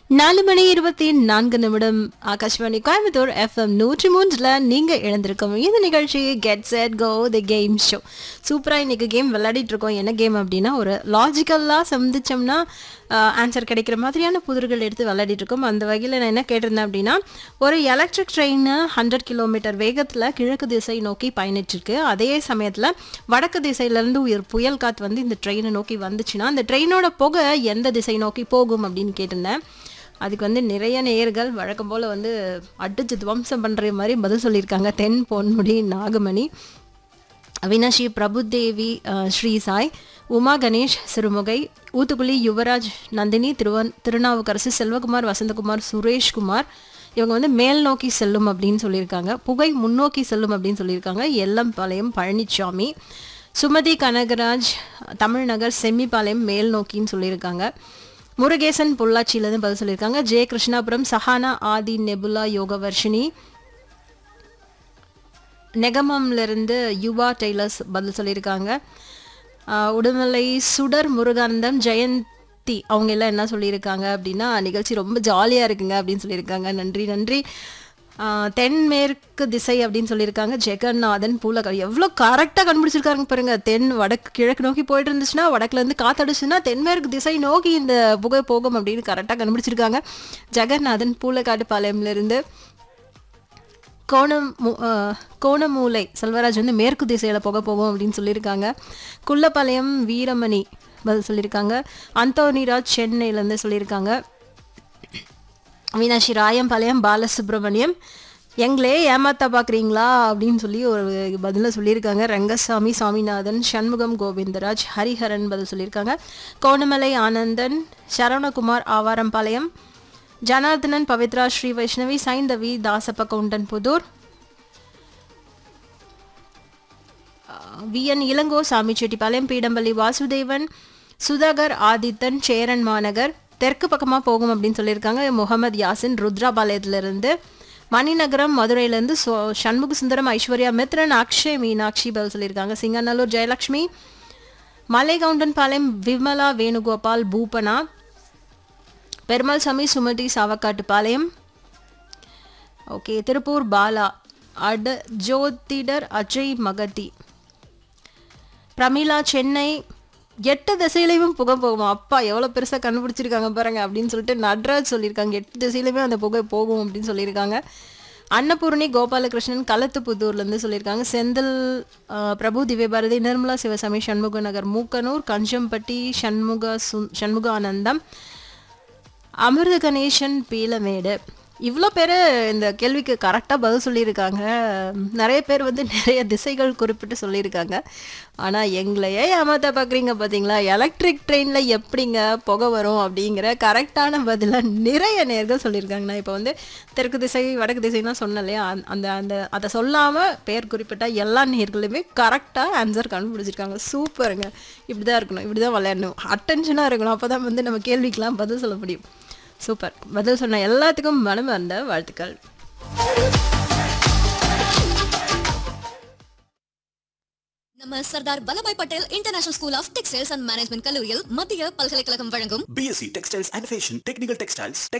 நாலு மணி இருபத்தி நான்கு நிமிடம் ஆகாஷ்வாணி கோயம்புத்தூர் எஃப்எம் நூற்றி மூன்றில் நீங்கள் இழந்திருக்கோம் இந்த நிகழ்ச்சி get set go the game show சூப்பராக இன்னைக்கு கேம் விளையாடிட்டு இருக்கோம் என்ன கேம் அப்படின்னா ஒரு லாஜிக்கலாக சந்திச்சோம்னா ஆன்சர் கிடைக்கிற மாதிரியான புதிர்கள் எடுத்து விளையாடிட்டு இருக்கோம் அந்த வகையில் நான் என்ன கேட்டிருந்தேன் அப்படின்னா ஒரு எலக்ட்ரிக் ட்ரெயின் ஹண்ட்ரட் கிலோமீட்டர் வேகத்தில் கிழக்கு திசை நோக்கி பயணிச்சிருக்கு அதே சமயத்தில் வடக்கு திசையிலேருந்து ஒரு புயல் காற்று வந்து இந்த ட்ரெயினை நோக்கி வந்துச்சுன்னா அந்த ட்ரெயினோட புகை எந்த திசை நோக்கி போகும் அப்படின்னு கேட்டிருந்தேன் அதுக்கு வந்து நிறைய நேயர்கள் வழக்கம் போல் வந்து அடிச்சு துவம்சம் பண்ணுற மாதிரி பதில் சொல்லியிருக்காங்க தென் பொன்முடி நாகமணி அவினாஷி பிரபுதேவி அஹ், ஸ்ரீ சாய் உமா கணேஷ் சிறுமுகை ஊத்துக்குழி யுவராஜ் நந்தினி திருவன் திருநாவுக்கரசு செல்வகுமார் வசந்தகுமார் சுரேஷ்குமார் இவங்க வந்து மேல் நோக்கி செல்லும் அப்படின்னு சொல்லியிருக்காங்க புகை முன்னோக்கி செல்லும் அப்படின்னு சொல்லியிருக்காங்க எல்லம்பாளையம் பழனிசாமி சுமதி கனகராஜ் தமிழ்நகர் செம்மிபாளையம் மேல் நோக்கின்னு சொல்லியிருக்காங்க முருகேசன் பொள்ளாச்சியிலேருந்து பதில் சொல்லியிருக்காங்க ஜெய கிருஷ்ணாபுரம் சஹானா ஆதி நெபுலா யோகவர்ஷினி நெகமம்ல இருந்து யுவா டெய்லர்ஸ் பதில் சொல்லியிருக்காங்க ஆஹ் உடுமலை சுடர் முருகானந்தம் ஜெயந்தி அவங்க எல்லாம் என்ன சொல்லியிருக்காங்க அப்படின்னா நிகழ்ச்சி ரொம்ப ஜாலியாக இருக்குங்க அப்படின்னு சொல்லியிருக்காங்க நன்றி நன்றி ஆஹ் தென்மேற்கு திசை அப்படின்னு சொல்லியிருக்காங்க ஜெகநாதன் பூலக்காடு எவ்வளோ கரெக்டாக கண்டுபிடிச்சிருக்காங்க பாருங்க தென் வடக்கு கிழக்கு நோக்கி போயிட்டு இருந்துச்சுன்னா வடக்குல இருந்து காத்தடிச்சுன்னா தென்மேற்கு திசை நோக்கி இந்த புகை போகும் அப்படின்னு கரெக்டாக கண்டுபிடிச்சிருக்காங்க ஜெகநாதன் பூலக்காடு பாளையம்ல இருந்து கோணம் மு- அஹ், கோணமூலை செல்வராஜ் வந்து மேற்கு திசையில் போக போவோம் அப்படின்னு சொல்லியிருக்காங்க குள்ளப்பாளையம் வீரமணி பதில் சொல்லியிருக்காங்க அந்தோனிராஜ் சென்னையிலேருந்து சொல்லியிருக்காங்க மீனாட்சி ராயம்பாளையம் பாலசுப்ரமணியம் எங்களே ஏமாத்தா பார்க்குறீங்களா அப்படின்னு சொல்லி ஒரு பதில சொல்லியிருக்காங்க ரங்கசாமி சாமிநாதன் சண்முகம் கோவிந்தராஜ் ஹரிஹரன் பதில் சொல்லியிருக்காங்க கோணமலை ஆனந்தன் சரவணகுமார் ஆவாரம்பாளையம் ஜனார்தனன் பவித்ரா ஸ்ரீ வைஷ்ணவி சைந்தவி தாசப்ப கவுண்டன் புதூர் விஎன் இளங்கோ சாமிச்செட்டிப்பாளையம் பீடம்பள்ளி வாசுதேவன் சுதாகர் ஆதித்தன் சேரன் மாநகர் தெற்கு பக்கமாக போகும் அப்படின்னு சொல்லியிருக்காங்க முகமது யாசின் ருத்ராபாளையத்திலிருந்து மணிநகரம் மதுரையிலேருந்து சோ சண்முக சுந்தரம் ஐஸ்வர்யா மித்ரன் அக்ஷய் மீனாட்சி பதில் சொல்லியிருக்காங்க சிங்கநல்லூர் ஜெயலக்ஷ்மி மலைகவுண்டன் பாளையம் விமலா வேணுகோபால் பூபனா பெருமாள் சாமி சுமதி சாவக்காட்டுப்பாளையம் ஓகே திருப்பூர் பாலா அட ஜோதிடர் அஜய் மகதி பிரமிளா சென்னை எட்டு திசையிலையும் புகை போகும் அப்பா எவ்வளோ பெருசாக கண்டுபிடிச்சிருக்காங்க பாருங்க அப்படின்னு சொல்லிட்டு நட்ராஜ் சொல்லியிருக்காங்க எட்டு திசையிலுமே அந்த புகை போகும் அப்படின்னு சொல்லியிருக்காங்க அன்னபூர்ணி கோபாலகிருஷ்ணன் களத்துப்புத்தூர்லேருந்து சொல்லியிருக்காங்க செந்தில் ஆஹ், பிரபு திவ்யபாரதி நிர்மலா சிவசாமி சண்முக நகர் மூக்கனூர் கஞ்சம்பட்டி சண்முக சு சண்முகானந்தம் அமிர்த கணேசன் பீலமேடு இவ்வளோ பேர் இந்த கேள்விக்கு கரெக்டாக பதில் சொல்லியிருக்காங்க நிறைய பேர் வந்து நிறைய திசைகள் குறிப்பிட்டு சொல்லியிருக்காங்க ஆனால் எங்களையே ஏமாத்த பார்க்குறீங்க பார்த்தீங்களா எலக்ட்ரிக் ட்ரெயினில் எப்படிங்க புகை வரும் அப்படிங்கிற கரெக்டான பதிலை நிறைய நேர்கள் சொல்லியிருக்காங்க நான் இப்போ வந்து தெற்கு திசை வடக்கு திசைலாம் சொன்னேன் இல்லையா அந்த- அந்த அந்த அதை சொல்லாமல் பேர் குறிப்பிட்ட எல்லா நேர்களுமே கரெக்டாக ஆன்சர் கண்டுபிடிச்சிருக்காங்க சூப்பருங்க இப்படி தான் இருக்கணும் இப்படி தான் விளையாடணும் அட்டென்ஷனாக இருக்கணும் அப்போ தான் வந்து நம்ம கேள்விக்கெலாம் பதில் சொல்ல முடியும் சூப்பர் பதில் சொன்ன எல்லாத்துக்கும் மனம் வந்த வாழ்த்துக்கள் நம்ம Sardar Vallabhbhai Patel international school of textiles and management கல்லூரியில் மத்திய பல்கலைக்கழகம் வழங்கும் BSc Textiles and Fashion, Technical Textiles,